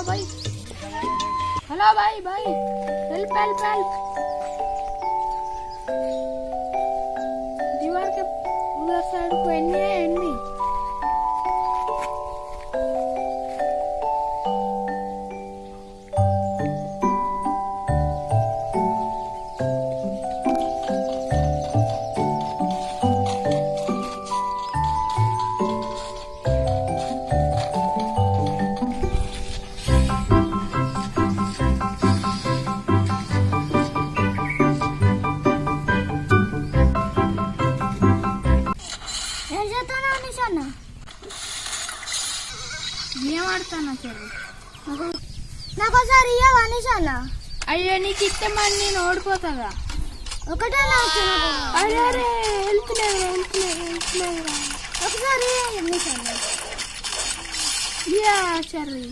भाई हेलो भाई भाई हेल्प हेल्प हेल्प दीवार के उधर साइड को एनिमी है एनिमी ఏం చేస్తాను అనేసి అన్న ఏం ఆడుతున్నా చెల్లి నాకు నాకు ఒకసారి ఇయ్యవా అనేసి అన్న అయ్యో నీకు ఇస్తే మరి నేను ఓడిపోతాగా ఒకటే నాకు అరే అరే హెల్ప్ లేదు హెల్ప్ లేదు హెల్ప్ లేదు ఒకసారి అనేసి అన్న యా చెర్రీ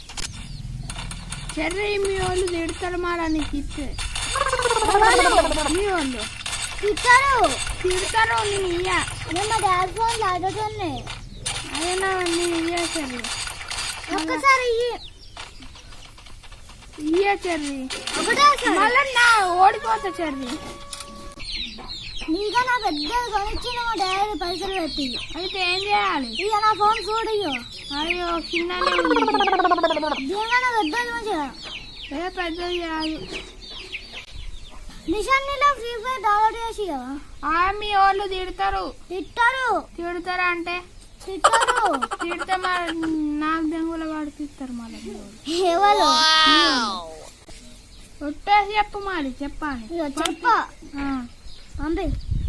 చెర్రీ మీ వాళ్ళు తిడతారు మారా నీకు ఇస్తే మీ వాళ్ళు ఇస్తారు తిడతారు నేను ఇయ్యా నేను మా డాడీ ఫోన్ లాడటోనే అయినా నేను ఇయ్యా చెర్రీ ఒక్కసారి ఇయ్యి ఇయ్యా చెర్రీ ఒకటే మళ్ళీ నా ఓడిపోతా చెర్రీ నీగా నా పెద్దది కొనిచ్చిన మా డాడీ పైసలు పెట్టి అయితే ఏం చేయాలి ఇక నా ఫోన్ చూడయ్యో అయ్యో కిందనే ఉంది ఏమైనా పెద్దది మంచిగా ఏ పెద్దది కాదు నిషాన్నీలో ఫ్రీ ఫైర్ డౌన్లోడ్ చేసి ఇయ్యవా? ఆ మీ వాళ్ళు తిడతారు తిట్టారు తిడతారా అంటే తిట్టారు తిడితే మరి నాకు దెంగుల వాడు తిస్తారు మళ్ళీ మీ వాళ్ళు. ఎవరు ఒట్టేసి చెప్పు మరి చెప్పాలి ఇక చెప్ప ఆ. పంపి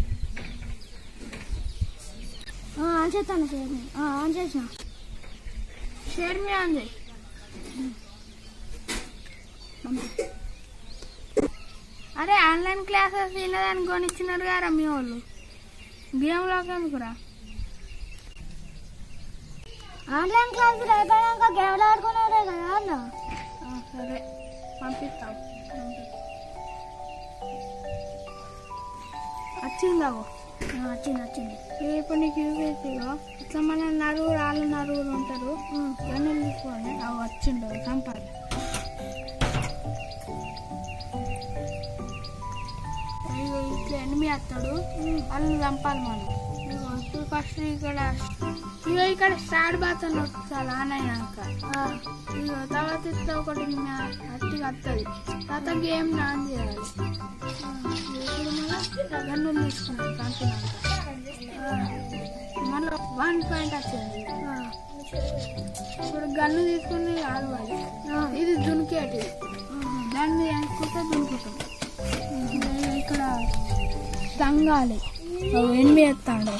ఆన్ చేస్తాను చేసి ఆన్ చేసిన షేర్ మీ అంది అరే ఆన్లైన్ క్లాసెస్ వినదాన్ని కొనిచ్చినారు గారా మీ వాళ్ళు గేమ్లోకి ఎందుకురా ఆన్లైన్ క్లాసులు అయిపోయాక గేమ్లు ఆడుకున్నారే కదా అన్న ఆ, సరే పంపిస్తాం పంపి. వచ్చిందావు ఆ, వచ్చింది వచ్చింది ఇప్పుడు నీకు యూపీఎస్సీలో ఇట్లా మన నలుగురు వాళ్ళు నలుగురు ఉంటారు గన్నులు తీసుకొని అవి వచ్చిండు చంపాలి అయ్యో ఇట్లా ఎనిమిది వస్తాడు వాళ్ళని చంపాలి మనం ఇగో ఇప్పుడు ఫస్ట్ ఇక్కడ ఇగో ఇక్కడ స్టార్ట్ బాతన్ వస్తుంది ఆన్ అయినాక ఆ, ఇగో తర్వాత ఇట్లా ఒకటి అట్టిగా వస్తుంది తర్వాత గేమ్ ఆన్ చేయాలి ఇప్పుడు మళ్ళీ గన్నులు తీసుకున్నాం చంపినాక మళ్ళీ వన్ పాయింట్ వచ్చింది ఆ, ఇప్పుడు గన్ను తీసుకుని ఆడవాలి ఇది దునికేటిది దాని మీద ఎక్కుతే దునుకుతాం ఇది ఇక్కడ తంగాలి అవి ఎనిమిది ఎత్తాడు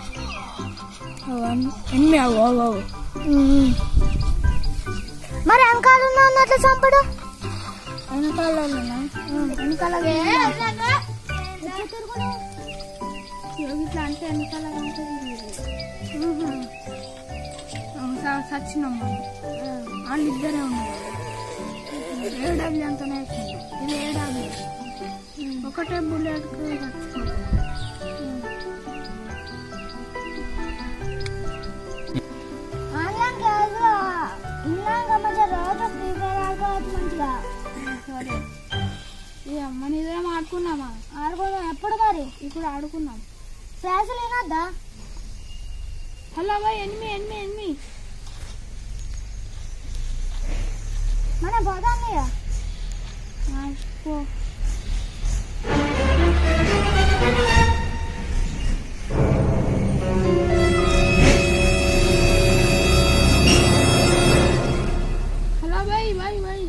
ఎనిమిది అవు అవు అవు ఉమ్. మరి వెనకాల ఉన్న అన్నట్లు చంపడు వెనకాల వెనకాల ఎట్లా తిరుగుతున్నావు? ఇట్లా అంటే వెనకాల అంటే సచ్చినాం మనం వాళ్ళు ఇద్దరే ఉన్నారు ఏడాది అంతనే అవుతుంది ఇది ఏడాది ఒకటే బుల్లెట్ చచ్చిపోతాం ఆన్లైన్ క్లాస్ ఉన్నాక మంచిగా రోజు ఫ్రీ ఫైర్ ఆడుకోవచ్చు మంచిగా సరే ఇక మన ఇద్దరం ఆడుకున్నామా ఆడుకోవడం ఎప్పుడు మరి ఇప్పుడు ఆడుకున్నాం క్లాసులు వినొద్దా hello boy enemy enemy enemy మనం పోదాం ఇక ఆ, పో हेलो भाई भाई भाई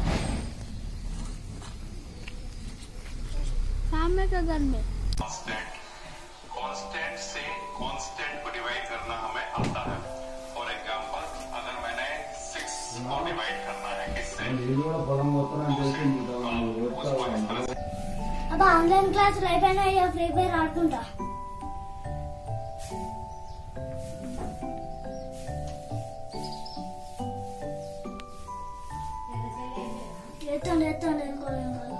सामने का घर में कांस्टेंट कांस्टेंट से कांस्टेंट को डिवाइड करना हमें आता है फॉर एग्जांपल अगर मैंने सिक्स को डिवाइड करना है किससे ఇది కూడా పొలం మొత్తం తెలిసింది उसको इस तरह से అబ్బా ఆన్లైన్ క్లాసులు అయిపోయినాయి ఇక ఫ్రీ ఫైర్ ఆడుకుంటా ఎత్తండి ఎత్తండి ఇంకోళ్ళు ఇంకోళ్ళు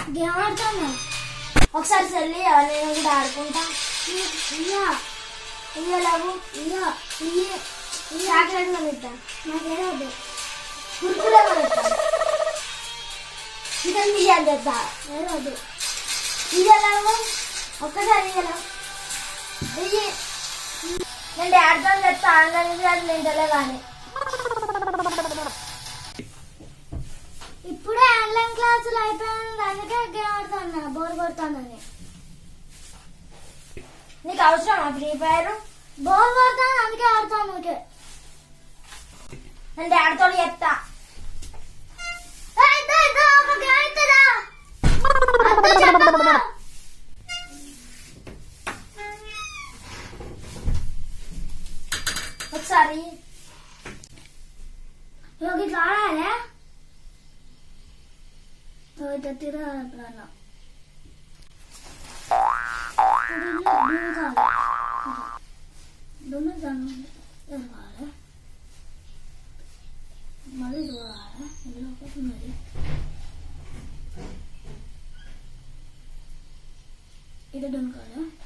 గేమ్ ఆడుతున్నా ఒకసారి చెల్లి నేను కూడా ఆడుకుంటా ఇయ్యా ఇయ్యలేవు ఇయ్యా ఇయ్యి చాక్లెట్ కొనిస్తా నాకేదో కుర్కురే కొనిస్తా చికెన్ బిర్యానీ తెస్తా ఏదో ఇయ్యలేవు ఒక్కసారి ఇయ్యలేవు ఇయ్యి నేను డాడీతో తెస్తా ఆన్లైన్ క్లాస్ నింటలే కానీ ఇప్పుడే ఆన్లైన్ క్లాసులు అయిపోయినాయి అందుకే గేమ్ ఆడుతున్నా బోర్ కొడుతుందని నీకు అవసరమా ఫ్రీ ఫైర్ బోర్ కొడుతుంది అందుకే ఆడుతాను ఓకే నేను డాడీతో చెప్తా ఏయ్, దా, దా, ఒక గేమ్ ఇస్తుందా? అద్దు చెప్పమ్మా. ఒకసారి యోగి రాడాలే ఇట్లా తిరగాలి మళ్ళీ చూడాలి ఇందులో ఒకటి ఉన్నది ఇది దొనకాలి